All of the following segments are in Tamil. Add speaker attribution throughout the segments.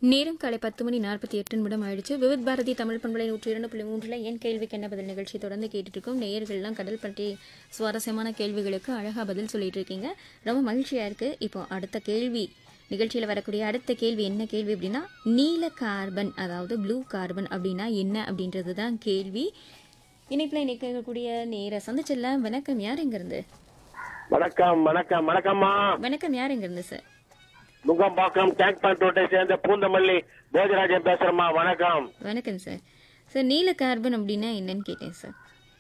Speaker 1: நேரம் காலை பத்து மணி நாற்பத்தி எட்டு நிமிடம் ஆயிடுச்சு விவித் பாரதி தமிழ் பண்பலை நூற்றி இரண்டு புள்ளி மூன்றில் என் கேள்விக்கு என்ன பதில் நிகழ்ச்சி தொடர்ந்து கேட்டுட்டு இருக்கோம் நேயர்கள்லாம் கடல் பற்றி சுவாரஸ்யமான கேள்விகளுக்கு அழகாக பதில் சொல்லிட்டு இருக்கீங்க ரொம்ப மகிழ்ச்சியா இருக்கு இப்போ அடுத்த கேள்வி நிகழ்ச்சியில் வரக்கூடிய அடுத்த கேள்வி என்ன கேள்வி அப்படின்னா நீல கார்பன் அதாவது ப்ளூ கார்பன் அப்படின்னா என்ன அப்படின்றது தான் கேள்வி இணைப்பில் நிற்கக்கூடிய நேர சந்திச்சிடல வணக்கம் யார் எங்கிருந்து
Speaker 2: வணக்கம் வணக்கம் வணக்கம்மா
Speaker 1: வணக்கம் யார் எங்கிருந்து சார்
Speaker 2: நுங்கம்பாக்கம் டேங்க் பேண்ட் ரோட்டை சேர்ந்த பூந்தமல்லி போஜராஜன் பேசுறேம்மா வணக்கம்
Speaker 1: வணக்கம் சார் சார் நீல கார்பன் அப்படின்னா என்னன்னு கேட்டேன் சார்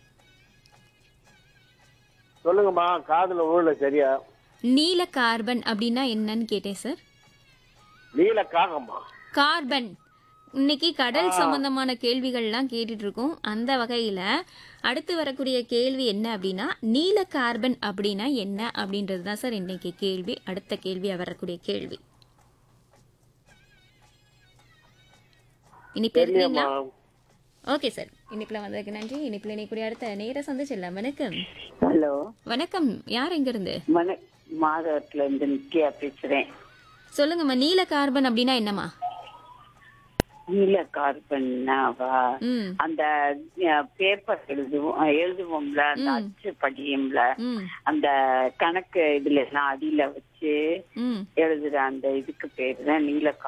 Speaker 2: சொல்லுங்கம்மா காதுல ஊழல சரியா
Speaker 1: நீல கார்பன் அப்படின்னா என்னன்னு கேட்டேன் சார்
Speaker 2: நீல காகம்மா
Speaker 1: கார்பன் இன்னைக்கு கடல் சம்பந்தமான கேள்விகள்லாம் கேட்டுட்டு இருக்கோம் அந்த வகையில அடுத்து வரக்கூடிய கேள்வி என்ன அப்படின்னா நீல கார்பன் அப்படின்னா என்ன அப்படின்றது தான் சார் இன்னைக்கு கேள்வி அடுத்த கேள்வியா வரக்கூடிய கேள்வி இனிப்பு
Speaker 2: தெரியம்மா
Speaker 1: இருக்கீங்களா ஓகே சார் இனிப்புல வந்ததுக்கு நன்றி இனிப்புல இணைக்கூடிய அடுத்த நேர சந்திச்சிடலாம் வணக்கம்
Speaker 3: ஹலோ
Speaker 1: வணக்கம் யார் எங்க இருந்து
Speaker 3: வண மாதவத்துல இருந்து நித்யா பேசுறேன்
Speaker 1: சொல்லுங்கம்மா நீல கார்பன் அப்படின்னா என்னம்மா
Speaker 3: நீல கார்பன்னாவா
Speaker 1: ம்
Speaker 3: அந்த பேப்பர் எழுதுவோம் அஹ், எழுதுவோம்ல அந்த அச்சு படியும்ல
Speaker 1: ம்
Speaker 3: அந்த கணக்கு இதுல எல்லாம் அடியில வச்சு
Speaker 1: ம்
Speaker 3: எழுதுற அந்த இதுக்கு பேரு தான் நீல